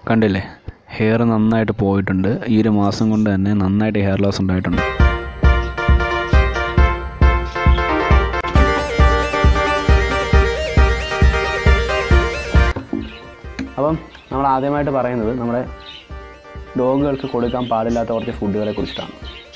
കണ്ടില്ലേ ഹെയർ നന്നായിട്ട് പോയിട്ടുണ്ട് ഈ ഒരു മാസം കൊണ്ട് തന്നെ നന്നായിട്ട് ഹെയർ ലോസ് ഉണ്ടായിട്ടുണ്ട് അപ്പം നമ്മൾ ആദ്യമായിട്ട് പറയുന്നത് നമ്മുടെ ഡോഗുകൾക്ക് കൊടുക്കാൻ പാടില്ലാത്ത കുറച്ച് ഫുഡുകളെ കുറിച്ചിട്ടാണ്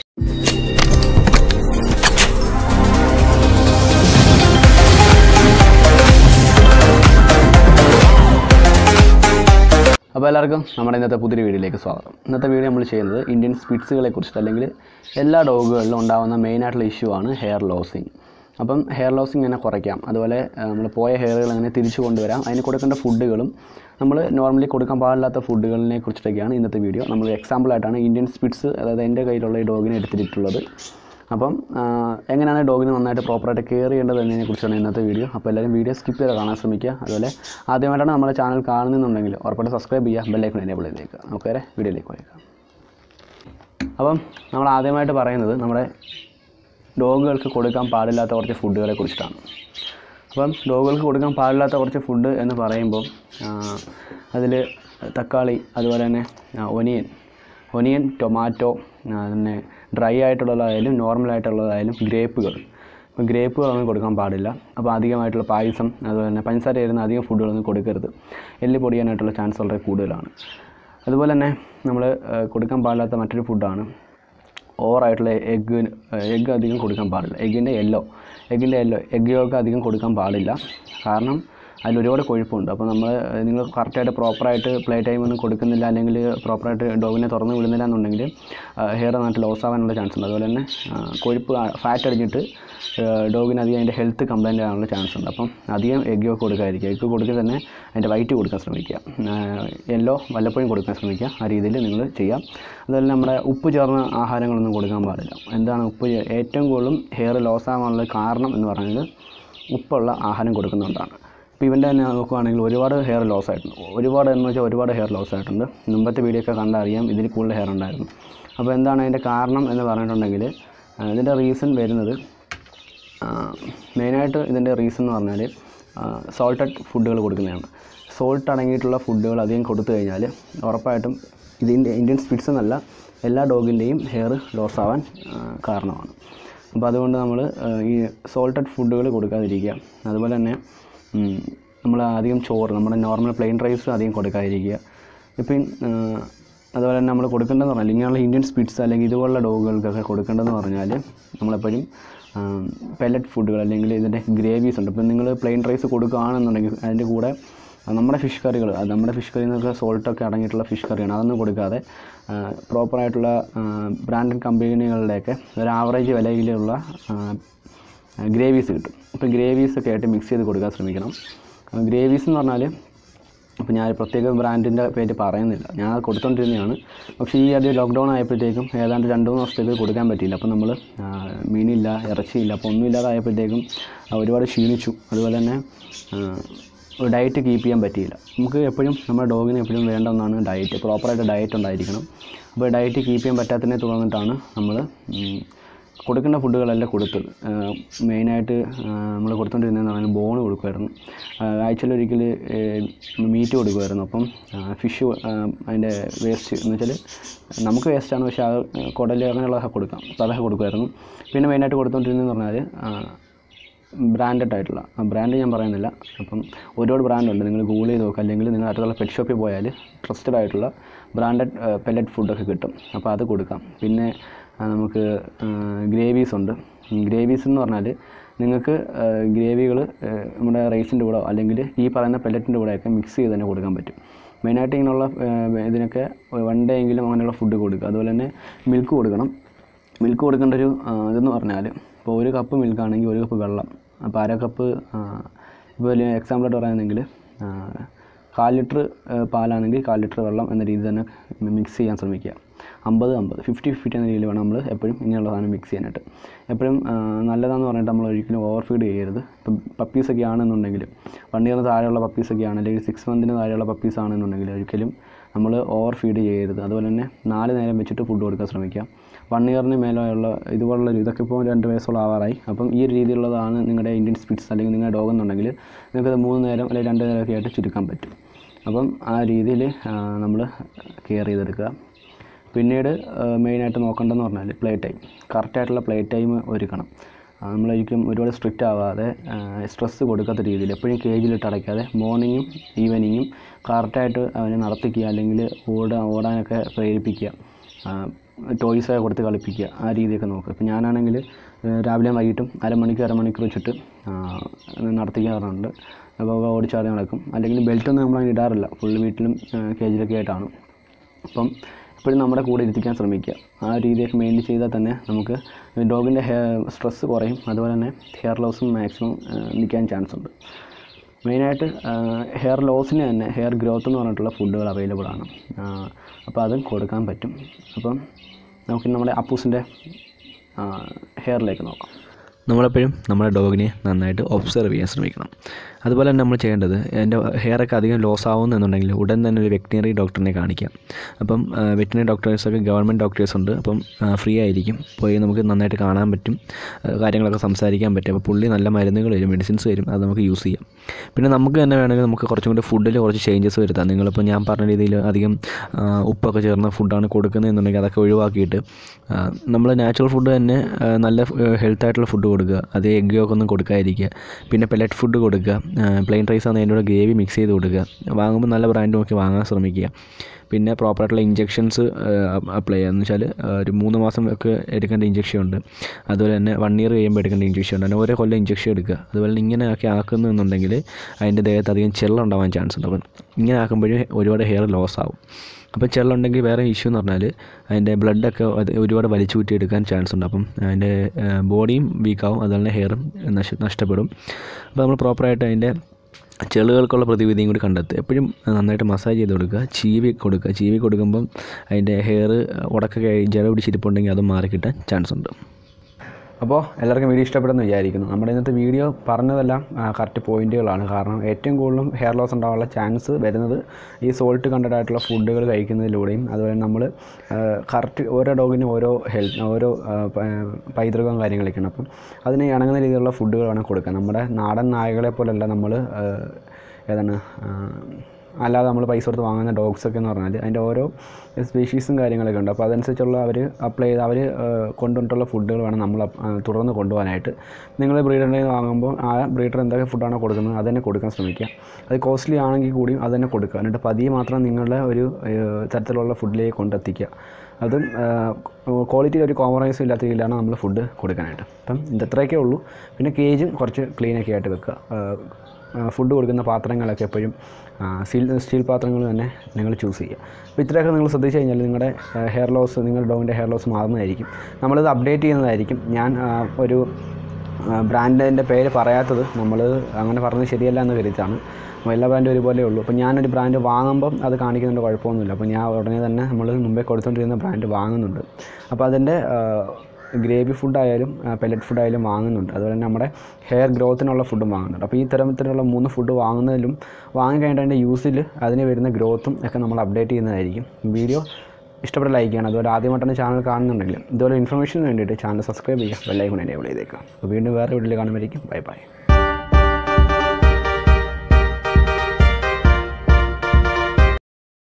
അപ്പോൾ എല്ലാവർക്കും നമ്മുടെ ഇന്നത്തെ പുതിയൊരു വീഡിയോയിലേക്ക് സ്വാഗതം ഇന്നത്തെ വീഡിയോ നമ്മൾ ചെയ്യുന്നത് ഇന്ത്യൻ സ്പിറ്റ്സുകളെ കുറിച്ചിട്ട് അല്ലെങ്കിൽ എല്ലാ ഡോഗുകളിലും ഉണ്ടാകുന്ന മെയിനായിട്ടുള്ള ഇഷ്യൂ ആണ് ഹെയർ ലോസിങ് അപ്പം ഹെയർ ലോസിങ് എങ്ങനെ കുറയ്ക്കാം അതുപോലെ നമ്മൾ പോയ ഹെയറുകൾ എങ്ങനെ തിരിച്ചു കൊണ്ടുവരാം അതിന് കൊടുക്കേണ്ട ഫുഡുകളും നമ്മൾ നോർമലി കൊടുക്കാൻ പാടില്ലാത്ത ഫുഡുകളിനെ കുറിച്ചിട്ടൊക്കെയാണ് ഇന്നത്തെ വീഡിയോ നമ്മൾ എക്സാമ്പിളായിട്ടാണ് ഇന്ത്യൻ സ്പിറ്റ്സ് അതായത് എൻ്റെ കയ്യിലുള്ള ഈ ഡോഗിനെ എടുത്തിട്ടുള്ളത് അപ്പം ആ, എങ്ങനെയാണ് ഡോഗിനെ നന്നായിട്ട് പ്രോപ്പറായിട്ട് കെയർ ചെയ്യേണ്ടത് എന്നതിനെ കുറിച്ചാണ് ഇന്നത്തെ വീഡിയോ അപ്പോൾ എല്ലാവരും വീഡിയോ സ്കിപ്പ് ചെയ്ത് കാണാൻ ശ്രമിക്കുക അതുപോലെ ആദ്യമായിട്ടാണ് നമ്മുടെ ചാനൽ കാണുന്നുണ്ടെങ്കിൽ ഉറപ്പായിട്ട് സബ്സ്ക്രൈബ് ചെയ്യുക ബെല്ലൈക്കൺ എനേബിൾ ചെയ്തേക്കുക നമുക്ക് വരെ വീഡിയോയിലേക്ക് പോയേക്കാം അപ്പം നമ്മൾ ആദ്യമായിട്ട് പറയുന്നത് നമ്മുടെ ഡോഗുകൾക്ക് കൊടുക്കാൻ പാടില്ലാത്ത കുറച്ച് ഫുഡുകളെ കുറിച്ചിട്ടാണ് അപ്പം ഡോഗുകൾക്ക് കൊടുക്കാൻ പാടില്ലാത്ത കുറച്ച് ഫുഡ് എന്ന് പറയുമ്പോൾ അതിൽ തക്കാളി അതുപോലെ തന്നെ ഒനിയൻ ഒനിയൻ ടൊമാറ്റോ പിന്നെ ഡ്രൈ ആയിട്ടുള്ളതായാലും നോർമൽ ആയിട്ടുള്ളതായാലും ഗ്രേപ്പുകൾ അപ്പോൾ ഗ്രേപ്പുകളൊന്നും കൊടുക്കാൻ പാടില്ല അപ്പോൾ അധികമായിട്ടുള്ള പായസം അതുപോലെ തന്നെ പഞ്ചസാര ചേരുന്ന അധികം ഫുഡുകളൊന്നും കൊടുക്കരുത് എല്ല് പൊടിയാനായിട്ടുള്ള ചാൻസ് വളരെ കൂടുതലാണ് അതുപോലെ തന്നെ നമ്മൾ കൊടുക്കാൻ പാടില്ലാത്ത മറ്റൊരു ഫുഡാണ് ഓവറായിട്ടുള്ള എഗ്ഗ് എഗ്ഗ് അധികം കൊടുക്കാൻ പാടില്ല എഗ്ഗിൻ്റെ യെല്ലോ എഗ്ഗിൻ്റെ യെല്ലോ എഗ്ഗ് യോഗ അധികം കൊടുക്കാൻ പാടില്ല കാരണം അതിൽ ഒരുപാട് കൊഴുപ്പുണ്ട് അപ്പോൾ നമ്മൾ നിങ്ങൾ കറക്റ്റായിട്ട് പ്രോപ്പറായിട്ട് പ്ലേ ടൈം ഒന്നും കൊടുക്കുന്നില്ല അല്ലെങ്കിൽ പ്രോപ്പറായിട്ട് ഡോഗിനെ തുറന്ന് വിടുന്നില്ല എന്നുണ്ടെങ്കിൽ ഹെയർ നന്നായിട്ട് ലോസ് ആവാനുള്ള ചാൻസ് ഉണ്ട് അതുപോലെ തന്നെ ആ, കൊഴുപ്പ് ഫാറ്റ് അടിഞ്ഞിട്ട് ഡോഗിന് അധികം അതിൻ്റെ ഹെൽത്ത് കംപ്ലൈൻ്റ് ആകാനുള്ള ചാൻസ് ഉണ്ട് അപ്പം അധികം എഗ്ഗ് യോഗ കൊടുക്കാതിരിക്കുക എഗ്ഗ് കൊടുക്കുക തന്നെ അതിൻ്റെ വൈറ്റ് കൊടുക്കാൻ ശ്രമിക്കുക യെല്ലോ വല്ലപ്പോഴും കൊടുക്കാൻ ശ്രമിക്കുക ആ രീതിയിൽ നിങ്ങൾ ചെയ്യാം അതുപോലെ നമ്മുടെ ഉപ്പ് ചേർന്ന ആഹാരങ്ങളൊന്നും കൊടുക്കാൻ പാടില്ല എന്താണ് ഉപ്പ് ചേ- ഏറ്റവും കൂടുതലും ഹെയർ ലോസ് ആവാനുള്ള കാരണം എന്ന് പറയുന്നത് ഉപ്പുള്ള ആഹാരം കൊടുക്കുന്നതുകൊണ്ടാണ് ഇപ്പോൾ ഇവൻ്റെ തന്നെ നോക്കുകയാണെങ്കിൽ ഒരുപാട് ഹെയർ ലോസ് ആയിട്ടുണ്ട് ഒരുപാട് എന്ന് വെച്ചാൽ ഒരുപാട് ഹെയർ ലോസ് ആയിട്ടുണ്ട് മുമ്പത്തെ വീഡിയോ ഒക്കെ കണ്ടറിയാം ഇതിൽ കൂടുതൽ ഹെയർ ഉണ്ടായിരുന്നു അപ്പോൾ എന്താണ് അതിൻ്റെ കാരണം എന്ന് പറഞ്ഞിട്ടുണ്ടെങ്കിൽ ആ, ഇതിൻ്റെ റീസൺ വരുന്നത് മെയിനായിട്ട് ഇതിൻ്റെ റീസൺ എന്ന് പറഞ്ഞാൽ സോൾട്ടഡ് ഫുഡുകൾ കൊടുക്കുന്നതാണ് സോൾട്ട് അടങ്ങിയിട്ടുള്ള ഫുഡുകൾ അധികം കൊടുത്തു കഴിഞ്ഞാൽ ഉറപ്പായിട്ടും ഇതിൻ്റെ ഇന്ത്യൻ സ്പിറ്റ്സ് എന്നല്ല എല്ലാ ഡോഗിൻ്റെയും ഹെയർ ലോസ് ആവാൻ ആ, കാരണമാണ് അപ്പോൾ അതുകൊണ്ട് നമ്മൾ ഈ സോൾട്ടഡ് ഫുഡുകൾ കൊടുക്കാതിരിക്കുക അതുപോലെ തന്നെ നമ്മൾ അധികം ചോറ് നമ്മുടെ നോർമൽ പ്ലെയിൻ റൈസ് അധികം കൊടുക്കാതിരിക്കുക ഇപ്പം ആ, അതുപോലെ തന്നെ നമ്മൾ കൊടുക്കേണ്ടതെന്ന് പറഞ്ഞാൽ ഇങ്ങനെയുള്ള ഇന്ത്യൻ സ്പിറ്റ്സ് അല്ലെങ്കിൽ ഇതുപോലുള്ള ഡോഗുകൾക്കൊക്കെ കൊടുക്കേണ്ടതെന്ന് പറഞ്ഞാൽ നമ്മളെപ്പോഴും പെല്ലറ്റ് ഫുഡുകൾ അല്ലെങ്കിൽ ഇതിൻ്റെ ഗ്രേവീസ് ഉണ്ട് ഇപ്പം നിങ്ങൾ പ്ലെയിൻ റൈസ് കൊടുക്കുകയാണെന്നുണ്ടെങ്കിൽ അതിൻ്റെ കൂടെ നമ്മുടെ ഫിഷ് കറികൾ അത് നമ്മുടെ ഫിഷ് കറി എന്നൊക്കെ സോൾട്ടൊക്കെ അടങ്ങിയിട്ടുള്ള ഫിഷ് കറിയാണ് അതൊന്നും കൊടുക്കാതെ പ്രോപ്പറായിട്ടുള്ള ബ്രാൻഡഡ് കമ്പനികളുടെയൊക്കെ ഒരു ആവറേജ് വിലയിലുള്ള ഗ്രേവീസ് കിട്ടും ഇപ്പോൾ ഗ്രേവീസ് ഒക്കെ ആയിട്ട് മിക്സ് ചെയ്ത് കൊടുക്കാൻ ശ്രമിക്കണം ഗ്രേവീസ് എന്ന് പറഞ്ഞാൽ അപ്പോൾ ഞാൻ പ്രത്യേക ബ്രാൻഡിൻ്റെ പേര് പറയുന്നില്ല ഞാൻ അത് കൊടുത്തോണ്ടിരുന്നതാണ് പക്ഷേ ഈ അത് ലോക്ക്ഡൗൺ ആയപ്പോഴത്തേക്കും ഏതാണ്ട് രണ്ട് മൂന്ന് ദിവസത്തേക്ക് കൊടുക്കാൻ പറ്റിയില്ല അപ്പോൾ നമ്മൾ മീനില്ല ഇറച്ചിയില്ല അപ്പോൾ ഒന്നും ഇല്ലാതായപ്പോഴത്തേക്കും ആ, ഒരുപാട് ക്ഷീണിച്ചു അതുപോലെ തന്നെ ഡയറ്റ് കീപ്പ് ചെയ്യാൻ പറ്റിയില്ല നമുക്ക് എപ്പോഴും നമ്മുടെ ഡോഗിന് എപ്പോഴും വേണ്ട ഒന്നാണ് ഡയറ്റ് പ്രോപ്പറായിട്ട് ഡയറ്റ് ഉണ്ടായിരിക്കണം അപ്പോൾ ഡയറ്റ് കീപ്പ് ചെയ്യാൻ പറ്റാത്തതിനെ തുടർന്നിട്ടാണ് നമ്മൾ കൊടുക്കേണ്ട ഫുഡുകളെല്ലാം കൊടുത്തത് മെയിനായിട്ട് നമ്മൾ കൊടുത്തുകൊണ്ടിരുന്നതെന്ന് പറഞ്ഞാൽ ബോൺ കൊടുക്കുമായിരുന്നു ആഴ്ചയിൽ ഒരിക്കൽ മീറ്റ് കൊടുക്കുമായിരുന്നു അപ്പം ഫിഷ് അതിൻ്റെ വേസ്റ്റ് എന്ന് വെച്ചാൽ നമുക്ക് വേസ്റ്റാണ് പക്ഷേ അത് കുടൽ അങ്ങനെയുള്ളതൊക്കെ കൊടുക്കാം അപ്പോൾ അതൊക്കെ കൊടുക്കുമായിരുന്നു പിന്നെ മെയിനായിട്ട് കൊടുത്തുകൊണ്ടിരുന്നതെന്ന് പറഞ്ഞാൽ ബ്രാൻഡഡ് ആയിട്ടുള്ള ബ്രാൻഡ് ഞാൻ പറയുന്നില്ല അപ്പം ഒരുപാട് ബ്രാൻഡുണ്ട് നിങ്ങൾ ഗൂഗിൾ ചെയ്ത് നോക്കുക അല്ലെങ്കിൽ നിങ്ങൾ അടുത്തുള്ള പെറ്റ് ഷോപ്പിൽ പോയാൽ ട്രസ്റ്റഡ് ആയിട്ടുള്ള ബ്രാൻഡഡ് പെല്ലറ്റ് ഫുഡൊക്കെ കിട്ടും അപ്പോൾ അത് കൊടുക്കാം പിന്നെ ആ, നമുക്ക് ഗ്രേവീസ് ഉണ്ട് ഗ്രേവീസ് എന്ന് പറഞ്ഞാൽ നിങ്ങൾക്ക് ഗ്രേവികൾ നമ്മുടെ റൈസിൻ്റെ കൂടെ അല്ലെങ്കിൽ ഈ പറയുന്ന പെല്ലറ്റിൻ്റെ കൂടെയൊക്കെ മിക്സ് ചെയ്ത് തന്നെ കൊടുക്കാൻ പറ്റും മെയിനായിട്ട് ഇങ്ങനെയുള്ള ആ, ഇതിനൊക്കെ വൺ ഡേ എങ്കിലും അങ്ങനെയുള്ള ഫുഡ് കൊടുക്കുക അതുപോലെ തന്നെ മിൽക്ക് കൊടുക്കണം മിൽക്ക് കൊടുക്കേണ്ട ഒരു ആ, ഇതെന്ന് പറഞ്ഞാൽ ഇപ്പോൾ ഒരു കപ്പ് മിൽക്ക് ആണെങ്കിൽ ഒരു കപ്പ് വെള്ളം അപ്പോൾ അര കപ്പ് ഇപ്പോൾ ഒരു എക്സാമ്പിളായിട്ട് പറയുകയാണെങ്കിൽ കാൽ ലിറ്റർ പാലാണെങ്കിൽ കാൽ ലിറ്റർ വെള്ളം എന്ന രീതി തന്നെ മിക്സ് ചെയ്യാൻ ശ്രമിക്കുക അമ്പത് അമ്പത് ഫിഫ്റ്റി ഫിഫ്റ്റി എന്ന രീതിയിൽ വേണം നമ്മൾ എപ്പോഴും ഇങ്ങനെയുള്ള സാധനം മിക്സ് ചെയ്യാനായിട്ട് എപ്പോഴും ആ, നല്ലതാണെന്ന് പറഞ്ഞിട്ട് നമ്മൾ ഒരിക്കലും ഓവർ ഫീഡ് ചെയ്യരുത് ഇപ്പം പപ്പീസൊക്കെ ആണെന്നുണ്ടെങ്കിൽ വൺ ഇയറിന് താഴെയുള്ള പപ്പീസൊക്കെ ആണ് അല്ലെങ്കിൽ സിക്സ് മന്തിന് താഴെയുള്ള പപ്പീസ് ആണെന്നുണ്ടെങ്കിൽ ഒരിക്കലും നമ്മൾ ഓവർ ഫീഡ് ചെയ്യരുത് അതുപോലെ തന്നെ നാല് നേരം വെച്ചിട്ട് ഫുഡ് കൊടുക്കാൻ ശ്രമിക്കുക വൺ ഇയറിന് മേലെയുള്ള ഇതുപോലുള്ള ഒരു- ഇതൊക്കെ ഇപ്പോൾ രണ്ട് വയസ്സോളം ആവാറായി അപ്പം ഈ ഒരു രീതിയിലുള്ളതാണ് നിങ്ങളുടെ ഇന്ത്യൻ സ്പിറ്റ്സ് അല്ലെങ്കിൽ നിങ്ങളുടെ ഡോഗ് എന്നുണ്ടെങ്കിൽ നിങ്ങൾക്കത് മൂന്ന് നേരം അല്ലെങ്കിൽ രണ്ട് നേരമൊക്കെ ആയിട്ട് ചുരുക്കാൻ പറ്റും അപ്പം ആ രീതിയിൽ നമ്മൾ കെയർ ചെയ്തെടുക്കുക പിന്നീട് മെയിനായിട്ട് നോക്കേണ്ടതെന്ന് പറഞ്ഞാൽ പ്ലേ ടൈം കറക്റ്റായിട്ടുള്ള പ്ലേ ടൈം ഒരുക്കണം ആ, നമ്മളൊരിക്കലും ഒരുപാട് സ്ട്രിക്റ്റ് ആവാതെ സ്ട്രെസ്സ് കൊടുക്കാത്ത രീതിയിൽ എപ്പോഴും കേജിലിട്ട് അടയ്ക്കാതെ മോർണിംഗും ഈവനിങ്ങും കറക്റ്റായിട്ട് അവനെ നടത്തിക്കുക അല്ലെങ്കിൽ ഓടാൻ ഓടാനൊക്കെ പ്രേരിപ്പിക്കുക ടോയ്സൊക്കെ കൊടുത്ത് കളിപ്പിക്കുക ആ രീതിയൊക്കെ നോക്കുക ഇപ്പം ഞാനാണെങ്കിൽ രാവിലെയും വൈകിട്ടും അരമണിക്കൂർ അരമണിക്കൂർ വെച്ചിട്ട് ആ, നടത്തിക്കാറുണ്ട് അപ്പോൾ ഓടിച്ചാടി നടക്കും അല്ലെങ്കിൽ ബെൽറ്റൊന്നും നമ്മളങ്ങനെ ഇടാറില്ല ഫുൾ വീട്ടിലും കേജിലൊക്കെ ആയിട്ടാണ് അപ്പം എപ്പോഴും നമ്മുടെ കൂടെ ഇരുത്തിക്കാൻ ശ്രമിക്കുക ആ രീതിയൊക്കെ മെയിൻറ്റെയിൻ ചെയ്താൽ തന്നെ നമുക്ക് ഡോഗിൻ്റെ ഹെയർ സ്ട്രെസ്സ് കുറയും അതുപോലെ തന്നെ ഹെയർ ലോസും മാക്സിമം നിൽക്കാൻ ചാൻസ് ഉണ്ട് മെയിനായിട്ട് ഹെയർ ലോസിന് തന്നെ ഹെയർ ഗ്രോത്ത് എന്ന് പറഞ്ഞിട്ടുള്ള ഫുഡുകൾ അവൈലബിൾ ആണ് അപ്പോൾ അതും കൊടുക്കാൻ പറ്റും അപ്പം നമുക്ക് നമ്മുടെ അപ്പൂസിൻ്റെ ഹെയറിലേക്ക് നോക്കാം നമ്മളെപ്പോഴും നമ്മുടെ ഡോഗിനെ നന്നായിട്ട് ഒബ്സർവ് ചെയ്യാൻ ശ്രമിക്കണം അതുപോലെ തന്നെ നമ്മൾ ചെയ്യേണ്ടത് എൻ്റെ ഹെയറൊക്കെ അധികം ലോസ് ആവുമെന്നുണ്ടെങ്കിൽ ഉടൻ തന്നെ ഒരു വെറ്റിനറി ഡോക്ടറിനെ കാണിക്കാം അപ്പം വെറ്റിനറി ഡോക്ടേഴ്സൊക്കെ ഗവൺമെൻറ് ഡോക്ടേഴ്സ് ഉണ്ട് അപ്പം ഫ്രീ ആയിരിക്കും പോയി നമുക്ക് നന്നായിട്ട് കാണാൻ പറ്റും ആ, കാര്യങ്ങളൊക്കെ സംസാരിക്കാൻ പറ്റും അപ്പോൾ പുള്ളി നല്ല മരുന്നുകൾ തരും മെഡിസിൻസ് തരും അത് നമുക്ക് യൂസ് ചെയ്യാം പിന്നെ നമുക്ക് തന്നെ വേണമെങ്കിൽ നമുക്ക് കുറച്ചും കൂടി ഫുഡിൽ കുറച്ച് ചേഞ്ചസ് വരുത്താം നിങ്ങളിപ്പോൾ ഞാൻ പറഞ്ഞ രീതിയിൽ അധികം ആ, ഉപ്പൊക്കെ ചേർന്ന ഫുഡാണ് കൊടുക്കുന്നതെന്നുണ്ടെങ്കിൽ അതൊക്കെ ഒഴിവാക്കിയിട്ട് നമ്മൾ നാച്ചുറൽ ഫുഡ് തന്നെ ആ, നല്ല ഹെൽത്ത് ആയിട്ടുള്ള ഫുഡ് കൊടുക്കുക അതേ എഗ് യോക്ക് ഒന്നും കൊടുക്കാതിരിക്കുക പിന്നെ പെലറ്റ് ഫുഡ് കൊടുക്കുക പ്ലെയിൻ റൈസ് ആണ് അതിൻ്റെ കൂടെ ഗ്രേവി മിക്സ് ചെയ്ത് കൊടുക്കുക വാങ്ങുമ്പോൾ നല്ല ബ്രാൻഡ് നോക്കി വാങ്ങാൻ ശ്രമിക്കുക പിന്നെ പ്രോപ്പറായിട്ടുള്ള ഇഞ്ചെക്ഷൻസ് അപ്ലൈ ചെയ്യുക എന്ന് വെച്ചാൽ ഒരു മൂന്ന് മാസം ഒക്കെ എടുക്കേണ്ട ഇഞ്ചെക്ഷൻ ഉണ്ട് അതുപോലെ തന്നെ വൺ ഇയർ കഴിയുമ്പോൾ എടുക്കേണ്ട ഇഞ്ചെക്ഷൻ ഉണ്ട് അങ്ങനെ ഓരോ കൊല്ലം ഇഞ്ചെക്ഷൻ എടുക്കുക അതുപോലെ തന്നെ ഇങ്ങനെയൊക്കെ ആക്കുന്നുണ്ടെങ്കിൽ അതിൻ്റെ ദേഹത്ത് അധികം ചെള്ളുണ്ടാവാൻ ചാൻസ് ഉണ്ട് അപ്പം ഇങ്ങനെ ആക്കുമ്പോഴേ ഒരുപാട് ഹെയർ ലോസ് ആവും അപ്പോൾ ചെള്ളുണ്ടെങ്കിൽ വേറെ ഇഷ്യൂ എന്ന് പറഞ്ഞാൽ അതിൻ്റെ ബ്ലഡൊക്കെ അത് ഒരുപാട് വലിച്ചൂറ്റി എടുക്കാൻ ചാൻസ് ഉണ്ട് അപ്പം അതിൻ്റെ ബോഡിയും വീക്കാവും അതുപോലെ തന്നെ ഹെയറും നശ നഷ്ടപ്പെടും അപ്പോൾ നമ്മൾ പ്രോപ്പറായിട്ട് അതിൻ്റെ ചെളുകൾക്കുള്ള പ്രതിവിധിയും കൂടി കണ്ടെത്തുക എപ്പോഴും നന്നായിട്ട് മസാജ് ചെയ്ത് കൊടുക്കുക ചീവി കൊടുക്കുക ചീവി കൊടുക്കുമ്പം അതിൻ്റെ ഹെയർ ഉടക്കൊക്കെ ജല പിടിച്ചിരിപ്പുണ്ടെങ്കിൽ അത് മാറിക്കിട്ടാൻ ചാൻസ് ഉണ്ട് അപ്പോൾ എല്ലാവർക്കും വീഡിയോ ഇഷ്ടപ്പെടുമെന്ന് വിചാരിക്കുന്നു നമ്മുടെ ഇന്നത്തെ വീഡിയോ പറഞ്ഞതെല്ലാം കറക്റ്റ് പോയിന്റുകളാണ് കാരണം ഏറ്റവും കൂടുതലും ഹെയർ ലോസ് ഉണ്ടാകാനുള്ള ചാൻസ് വരുന്നത് ഈ സോൾട്ട് കണ്ടഡ് ആയിട്ടുള്ള ഫുഡുകൾ കഴിക്കുന്നതിലൂടെയും അതുപോലെ നമ്മൾ കറക്റ്റ് ഓരോ ഡോഗിനും ഓരോ ഹെൽത്ത് ഓരോ ആ, പ- പൈതൃകവും കാര്യങ്ങളൊക്കെയാണ് അപ്പം അതിന് ഇണങ്ങുന്ന രീതിയിലുള്ള ഫുഡുകൾ വേണം കൊടുക്കാൻ നമ്മുടെ നാടൻ നായകളെ പോലെയല്ല നമ്മൾ ഏതാണ് ആ, അല്ലാതെ നമ്മൾ പൈസ കൊടുത്ത് വാങ്ങുന്ന ഡോഗ്സ് ഒക്കെ എന്ന് പറഞ്ഞാൽ അതിൻ്റെ ഓരോ സ്പീഷീസും കാര്യങ്ങളൊക്കെ ഉണ്ട് അപ്പോൾ അതനുസരിച്ചുള്ള അവർ അപ്ലൈ ചെയ്ത് അവർ കൊണ്ടുവന്നിട്ടുള്ള ഫുഡുകൾ വേണം നമ്മൾ അപ്പ്- ആ, തുടർന്ന് കൊണ്ടുപോകാനായിട്ട് നിങ്ങൾ ബ്രീഡറിൽ നിന്ന് വാങ്ങുമ്പോൾ ആ ബ്രീഡർ എന്തൊക്കെ ഫുഡാണോ കൊടുക്കുന്നത് അത് തന്നെ കൊടുക്കാൻ ശ്രമിക്കുക അത് കോസ്റ്റ്ലി ആണെങ്കിൽ കൂടിയും അത് തന്നെ കൊടുക്കുക എന്നിട്ട് പതിയെ മാത്രം നിങ്ങളുടെ ഒരു ഏഹ്, തരത്തിലുള്ള ഫുഡിലേക്ക് കൊണ്ടെത്തിക്കുക അതും ക്വാളിറ്റിയിൽ ഒരു കോംപ്രമൈസും ഇല്ലാത്ത രീതിയിലാണ് നമ്മൾ ഫുഡ് കൊടുക്കാനായിട്ട് അപ്പം ഇതത്രയൊക്കെ ഉള്ളൂ പിന്നെ കേജും കുറച്ച് ക്ലീനൊക്കെ ആയിട്ട് വെക്കുക ഫുഡ് കൊടുക്കുന്ന പാത്രങ്ങളൊക്കെ എപ്പോഴും സ്റ്റീൽ സ്റ്റീൽ പാത്രങ്ങൾ തന്നെ നിങ്ങൾ ചൂസ് ചെയ്യുക അപ്പോൾ ഇത്രയൊക്കെ നിങ്ങൾ ശ്രദ്ധിച്ചു കഴിഞ്ഞാൽ നിങ്ങളുടെ ഹെയർ ലോസ് നിങ്ങളുടെ ഡോഗിൻ്റെ ഹെയർ ലോസ് മാറുന്നതായിരിക്കും നമ്മളിത് അപ്ഡേറ്റ് ചെയ്യുന്നതായിരിക്കും ഞാൻ ആ, ഒരു ബ്രാൻഡിൻ്റെ പേര് പറയാത്തത് നമ്മൾ അങ്ങനെ പറഞ്ഞത് ശരിയല്ല എന്ന് കരുതിയിട്ടാണ് അപ്പോൾ എല്ലാ ബ്രാൻഡും ഒരുപോലെ ഉള്ളൂ അപ്പോൾ ഞാനൊരു ബ്രാൻഡ് വാങ്ങുമ്പം അത് കാണിക്കുന്നുണ്ട് കുഴപ്പമൊന്നുമില്ല അപ്പോൾ ഞാൻ ഉടനെ തന്നെ നമ്മൾ മുമ്പേ കൊടുത്തുകൊണ്ടിരുന്ന ബ്രാൻഡ് വാങ്ങുന്നുണ്ട് അപ്പോൾ അതിൻ്റെ ഗ്രേവി ഫുഡായാലും പെല്ലറ്റ് ഫുഡായാലും വാങ്ങുന്നുണ്ട് അതുപോലെ തന്നെ നമ്മുടെ ഹെയർ ഗ്രോത്തിനുള്ള ഫുഡും വാങ്ങുന്നുണ്ട് അപ്പോൾ ഈ തരത്തിലുള്ള മൂന്ന് ഫുഡ് വാങ്ങുന്നതിലും വാങ്ങി കഴിഞ്ഞിട്ട് അതിൻ്റെ യൂസിൽ അതിന് വരുന്ന ഗ്രോത്തും ഒക്കെ നമ്മൾ അപ്ഡേറ്റ് ചെയ്യുന്നതായിരിക്കും വീഡിയോ ഇഷ്ടപ്പെട്ട ലൈക്ക് ചെയ്യണം അതുപോലെ ആദ്യമായിട്ടാണ് ചാനൽ കാണുന്നുണ്ടെങ്കിൽ ഇതുപോലെ ഇൻഫർമേഷന് വേണ്ടിയിട്ട് ചാനൽ സബ്സ്ക്രൈബ് ചെയ്യുക ബെല്ലൈക്കൺ എനേബിൾ ചെയ്തേക്കുക അപ്പോൾ വീണ്ടും വേറെ വീഡിയോയിൽ കാണുമ്പോഴേക്കും ബൈ ബൈ